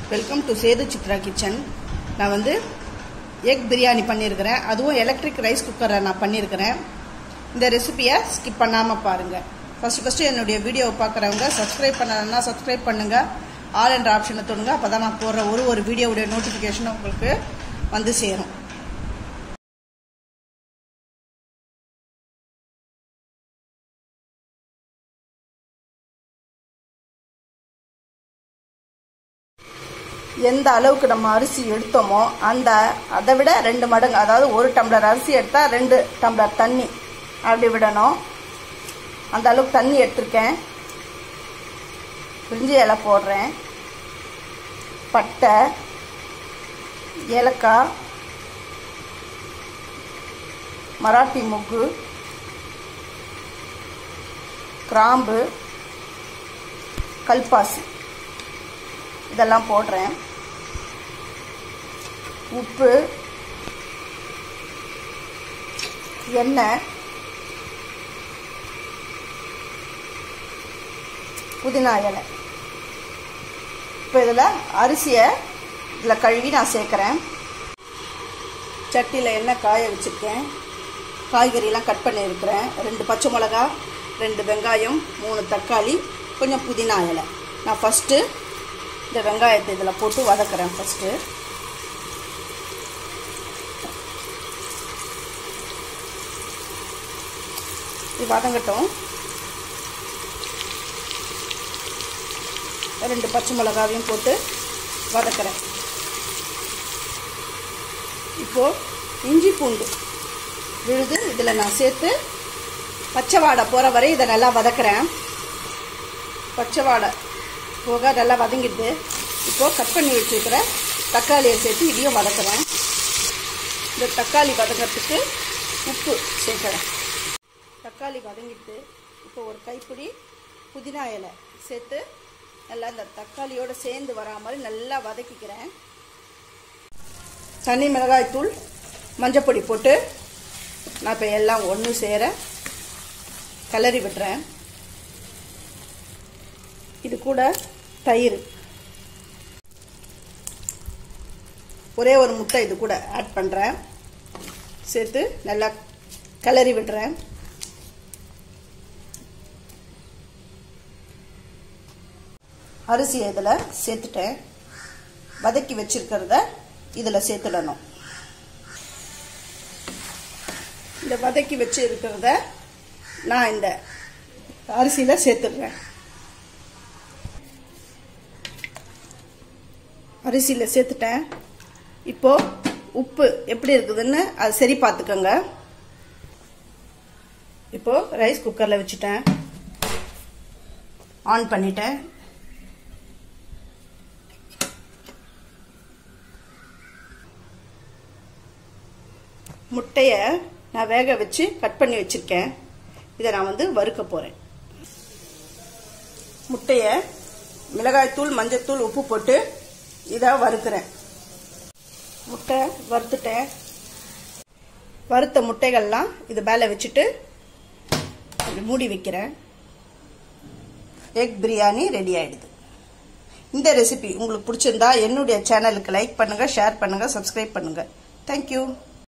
welcome to Sethu Chitra kitchen நான் வந்து egg biryani பண்ணியிருக்கிறேன் அதுவும் எலக்ட்ரிக் ரைஸ் குக்கரில் நான் பண்ணியிருக்கிறேன் இந்த ரெசிபியை ஸ்கிப் பண்ணாமல் பாருங்கள் ஃபஸ்ட்டு ஃபஸ்ட்டு என்னுடைய வீடியோவை பார்க்குறவங்க சப்ஸ்கிரைப் பண்ணலன்னா சப்ஸ்கிரைப் பண்ணுங்கள் ஆல் என்ற ஆப்ஷனை தொடுங்க அப்போ தான் நான் போடுற ஒரு ஒரு வீடியோவுடைய நோட்டிஃபிகேஷனும் உங்களுக்கு வந்து சேரும் எந்த அளவுக்கு நம்ம அரிசி எடுத்தோமோ அந்த அதை விட ரெண்டு மடங்கு அதாவது ஒரு டம்ளர் அரிசி எடுத்தால் ரெண்டு டம்ளர் தண்ணி அப்படி விடணும் அந்த அளவுக்கு தண்ணி எடுத்திருக்கேன் பிரிஞ்சி இலை போடுறேன் பட்டை ஏலக்காய் மராட்டி முக்கு கிராம்பு கல்பாசி இதெல்லாம் போடுறேன் உப்பு எண்ணெய் புதினா இலை இப்போ இதில் அரிசியை இதில் கழுவி நான் சேர்க்குறேன் சட்டியில் எண்ணெய் காய வச்சுருக்கேன் காய்கறியெல்லாம் கட் பண்ணியிருக்கிறேன் ரெண்டு பச்சை மிளகா ரெண்டு வெங்காயம் மூணு தக்காளி கொஞ்சம் புதினா இலை நான் ஃபஸ்ட்டு இந்த வெங்காயத்தை இதில் போட்டு வதக்குறேன் ஃபஸ்ட்டு இது வதங்கட்டும் ரெண்டு பச்சை மிளகாவையும் போட்டு வதக்குறேன் இப்போது இஞ்சி பூண்டு விழுது இதில் நான் சேர்த்து பச்சை வாடை போகிற வரை இதை நல்லா வதக்குறேன் பச்சை வாடை போக நல்லா வதங்கிட்டு இப்போது கட் பண்ணி வச்சுருக்கிற தக்காளியை சேர்த்து இதையும் வதக்குறேன் இந்த தக்காளி வதக்கிறதுக்கு உப்பு சேர்க்குறேன் தக்காளி வதங்கிட்டு இப்போ ஒரு கைப்பிடி புதினா இலை சேர்த்து நல்லா இந்த தக்காளியோடு சேர்ந்து வரா மாதிரி நல்லா வதக்கிக்கிறேன் தனி மிளகாய்த்தூள் மஞ்சப்பொடி போட்டு நான் இப்போ எல்லாம் ஒன்று சேர கிளறி விட்டுறேன் இது கூட தயிர் ஒரே ஒரு முட்டை இது கூட ஆட் பண்ணுறேன் சேர்த்து நல்லா கிளறி விடுறேன் அரிசியை இதில் சேர்த்துட்டேன் வதக்கி வச்சிருக்கிறத இதில் சேர்த்துடணும் இந்த வதக்கி வச்சு இருக்கிறத நான் இந்த அரிசியில் சேர்த்துடுறேன் அரிசியில் சேர்த்துட்டேன் இப்போது உப்பு எப்படி இருக்குதுன்னு அது சரி பார்த்துக்கோங்க இப்போது ரைஸ் குக்கரில் வச்சுட்டேன் ஆன் பண்ணிட்டேன் முட்டையை நான் வேக வச்சு கட் பண்ணி வச்சுருக்கேன் இதை நான் வந்து வறுக்க போகிறேன் முட்டையை மிளகாய்த்தூள் மஞ்சத்தூள் உப்பு போட்டு இதை வறுக்கிறேன் முட்டை வறுத்துட்டேன் வறுத்த முட்டைகள்லாம் இது மேலே வச்சுட்டு அப்படி மூடி வைக்கிறேன் எக் பிரியாணி ரெடி ஆயிடுது இந்த ரெசிபி உங்களுக்கு பிடிச்சிருந்தா என்னுடைய சேனலுக்கு லைக் பண்ணுங்கள் ஷேர் பண்ணுங்கள் சப்ஸ்கிரைப் பண்ணுங்கள் தேங்க்யூ